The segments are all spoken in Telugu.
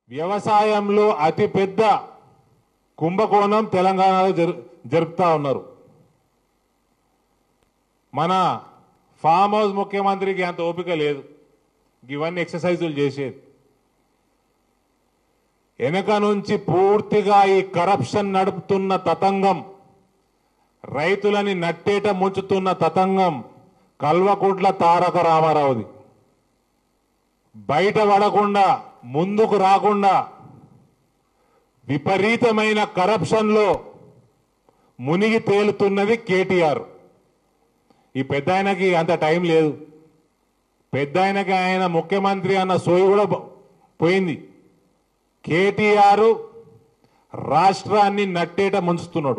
వ్యవసాయంలో అతిపెద్ద కుంభకోణం తెలంగాణలో జరు జరుపుతా ఉన్నారు మన ఫామ్ హౌస్ ముఖ్యమంత్రికి అంత ఓపిక లేదు ఇవన్నీ ఎక్సర్సైజులు చేసేది వెనక నుంచి పూర్తిగా ఈ కరప్షన్ నడుపుతున్న తతంగం రైతులని నట్టేట ముంచుతున్న తతంగం కల్వకుట్ల తారక రామారావుది బయట పడకుండా ముందుకు రాకుండా విపరీతమైన కరప్షన్లో మునిగి తేలుతున్నది కేటీఆర్ ఈ పెద్ద ఆయనకి అంత టైం లేదు పెద్ద ఆయనకి ఆయన ముఖ్యమంత్రి అన్న సోయి కూడా పో- పోయింది కేటీఆర్ రాష్ట్రాన్ని నట్టేట ముంచుతున్నాడు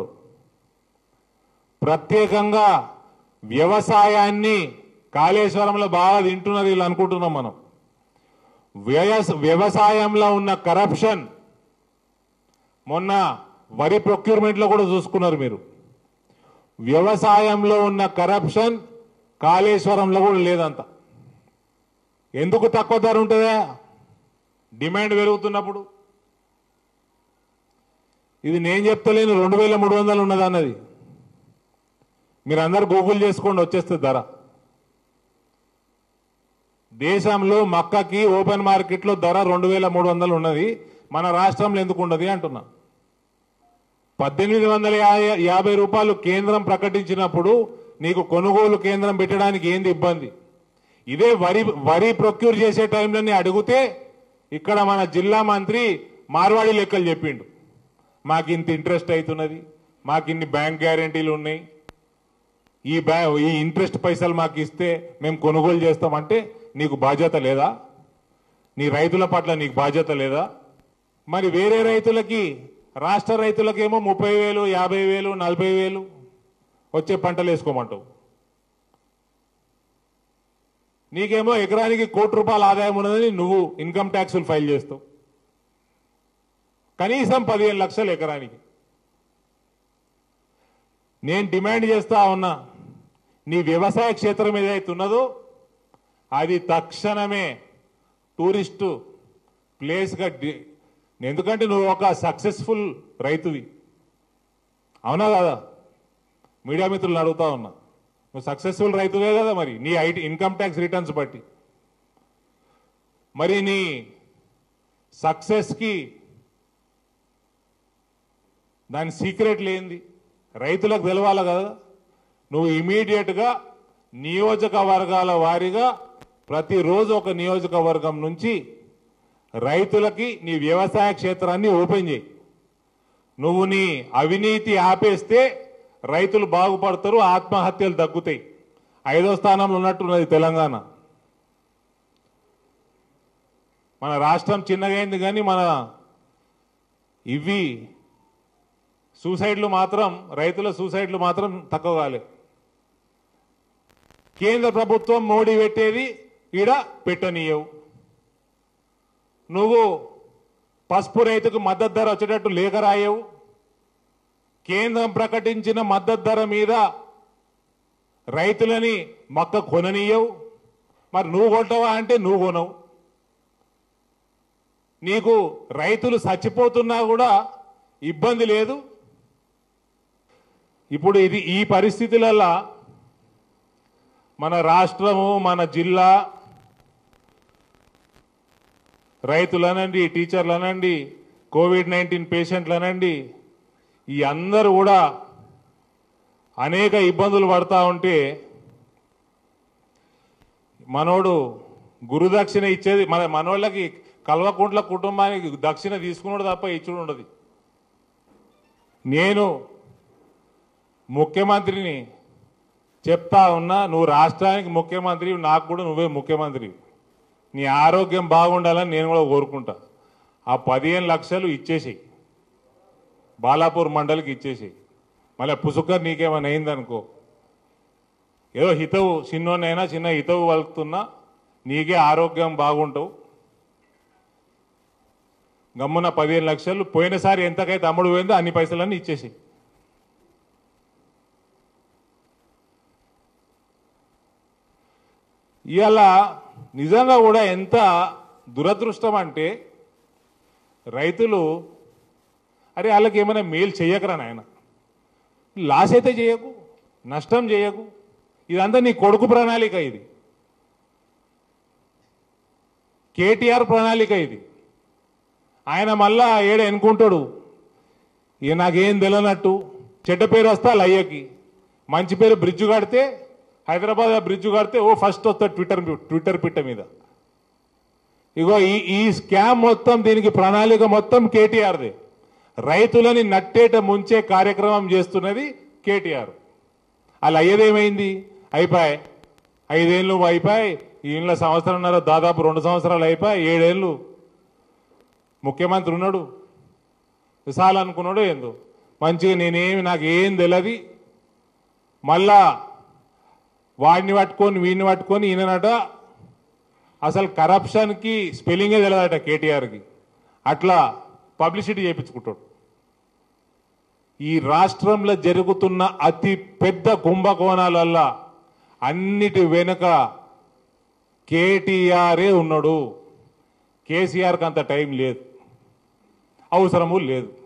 ప్రత్యేకంగా వ్యవసాయాన్ని కాళేశ్వరంలో బాగా తింటున్నారు వీళ్ళు అనుకుంటున్నాం మనం వ్యవస వ్యవసాయంలో ఉన్న కరప్షన్ మొన్న వరి ప్రొక్యూర్మెంట్లో కూడా చూసుకున్నారు మీరు వ్యవసాయంలో ఉన్న కరప్షన్ కాళేశ్వరంలో కూడా లేదంత ఎందుకు తక్కువ ధర ఉంటుందా డిమాండ్ పెరుగుతున్నప్పుడు ఇది నేను చెప్తలేను రెండు వేల మూడు వందలు ఉన్నది అన్నది మీరు అందరు గూగుల్ చేసుకోండి వచ్చేస్తుంది ధర దేశంలో మక్కకి ఓపెన్ మార్కెట్లో ధర రెండు వేల మూడు వందలు ఉన్నది మన రాష్ట్రంలో ఎందుకు ఉండదు అంటున్నా పద్దెనిమిది వందల యా- యాభై రూపాయలు కేంద్రం ప్రకటించినప్పుడు నీకు కొనుగోలు కేంద్రం పెట్టడానికి ఏంది ఇబ్బంది ఇదే వరి వరి ప్రొక్యూర్ చేసే టైంలోనే అడిగితే ఇక్కడ మన జిల్లా మంత్రి మార్వాడి లెక్కలు చెప్పిండు మాకు ఇంత ఇంట్రెస్ట్ అవుతున్నది మాకు ఇన్ని బ్యాంక్ గ్యారెంటీలు ఉన్నాయి ఈ బ్యా ఈ ఇంట్రెస్ట్ పైసలు మాకు ఇస్తే మేము కొనుగోలు చేస్తామంటే నీకు బాధ్యత లేదా నీ రైతుల పట్ల నీకు బాధ్యత లేదా మరి వేరే రైతులకి రాష్ట్ర రైతులకేమో ముప్పై వేలు యాభై వేలు నలభై వేలు వచ్చే పంటలు వేసుకోమంటావు నీకేమో ఎకరానికి కోటి రూపాయల ఆదాయం ఉన్నదని నువ్వు ఇన్కమ్ ట్యాక్సులు ఫైల్ చేస్తావు కనీసం పదిహేను లక్షలు ఎకరానికి నేను డిమాండ్ చేస్తా ఉన్నా నీ వ్యవసాయ క్షేత్రం ఏదైతే ఉన్నదో అది తక్షణమే టూరిస్టు ప్లేస్గా డి- ఎందుకంటే నువ్వు ఒక సక్సెస్ఫుల్ రైతువి అవునా కదా మీడియా మిత్రులను అడుగుతా ఉన్నా నువ్వు సక్సెస్ఫుల్ రైతువే కదా మరి నీ ఐటీ ఇన్కమ్ ట్యాక్స్ రిటర్న్స్ బట్టి మరి నీ సక్సెస్కి దాని సీక్రెట్ లేనిది రైతులకు తెలవాలి కదా నువ్వు ఇమీడియట్గా నియోజకవర్గాల వారీగా ప్రతిరోజు ఒక నియోజకవర్గం నుంచి రైతులకి నీ వ్యవసాయ క్షేత్రాన్ని ఓపెన్ చేయి నువ్వు నీ అవినీతి ఆపేస్తే రైతులు బాగుపడతారు ఆత్మహత్యలు తగ్గుతాయి ఐదో స్థానంలో ఉన్నట్టున్నది తెలంగాణ మన రాష్ట్రం చిన్నగైంది కానీ మన ఇవి సూసైడ్లు మాత్రం రైతుల సూసైడ్లు మాత్రం తక్కువ కాలే కేంద్ర ప్రభుత్వం మోడీ పెట్టేది ఈడ పెట్టనీయవు నువ్వు పసుపు రైతుకు మద్దతు ధర వచ్చేటట్టు లేఖ రాయవు కేంద్రం ప్రకటించిన మద్దతు ధర మీద రైతులని మొక్క కొననీయవు మరి నువ్వు కొంటావా అంటే నువ్వు కొనవు నీకు రైతులు చచ్చిపోతున్నా కూడా ఇబ్బంది లేదు ఇప్పుడు ఇది ఈ పరిస్థితులలో మన రాష్ట్రము మన జిల్లా రైతులనండి టీచర్లనండి కోవిడ్ నైన్టీన్ పేషెంట్లనండి ఈ అందరూ కూడా అనేక ఇబ్బందులు పడతా ఉంటే మనోడు గురుదక్షిణ ఇచ్చేది మన మనోళ్ళకి కల్వకుంట్ల కుటుంబానికి దక్షిణ తీసుకున్నాడు తప్ప ఇచ్చుడు ఉండదు నేను ముఖ్యమంత్రిని చెప్తా ఉన్నా నువ్వు రాష్ట్రానికి ముఖ్యమంత్రి నాకు కూడా నువ్వే ముఖ్యమంత్రి నీ ఆరోగ్యం బాగుండాలని నేను కూడా కోరుకుంటా ఆ పదిహేను లక్షలు ఇచ్చేసేయి బాలాపూర్ మండలికి ఇచ్చేసేయి మళ్ళీ పుసుకర్ నీకేమైనా అయిందనుకో ఏదో హితవు చిన్నోనైనా చిన్న హితవు వలుకుతున్నా నీకే ఆరోగ్యం బాగుంటావు గమ్మున పదిహేను లక్షలు పోయినసారి ఎంతకైతే అమ్ముడు పోయిందో అన్ని పైసలన్నీ ఇచ్చేసి ఇవాళ నిజంగా కూడా ఎంత దురదృష్టం అంటే రైతులు అరే వాళ్ళకి ఏమైనా మేలు చేయకరా నాయన లాస్ అయితే చేయకు నష్టం చేయకు ఇదంతా నీ కొడుకు ప్రణాళిక ఇది కేటీఆర్ ప్రణాళిక ఇది ఆయన మళ్ళా ఏడ ఎన్నుకుంటాడు ఇక నాకేం తెలియనట్టు చెడ్డ పేరు వస్తా లయ్యకి మంచి పేరు బ్రిడ్జ్ కడితే హైదరాబాద్ బ్రిడ్జ్ కడితే ఓ ఫస్ట్ వస్తాడు ట్విట్టర్ ట్విట్టర్ పిట్ట మీద ఇగో ఈ ఈ స్కామ్ మొత్తం దీనికి ప్రణాళిక మొత్తం కేటీఆర్దే రైతులని నట్టేట ముంచే కార్యక్రమం చేస్తున్నది కేటీఆర్ అలా అయ్యేదేమైంది అయిపోయి ఐదేళ్ళు అయిపోయి ఈ ఇంట్లో సంవత్సరంన్నర దాదాపు రెండు సంవత్సరాలు అయిపోయి ఏడేళ్ళు ముఖ్యమంత్రి ఉన్నాడు విశాల్ అనుకున్నాడు ఏందో మంచిగా నేనేమి నాకు ఏం తెలియదు మళ్ళా వాడిని పట్టుకొని వీడిని పట్టుకొని ఈయననట అసలు కరప్షన్కి స్పెల్లింగే తెలియదట కేటీఆర్కి అట్లా పబ్లిసిటీ చేయించుకుంటాడు ఈ రాష్ట్రంలో జరుగుతున్న అతి పెద్ద కుంభకోణాలల్లా అన్నిటి వెనుక కేటీఆరే ఉన్నాడు కేసీఆర్కి అంత టైం లేదు అవసరము లేదు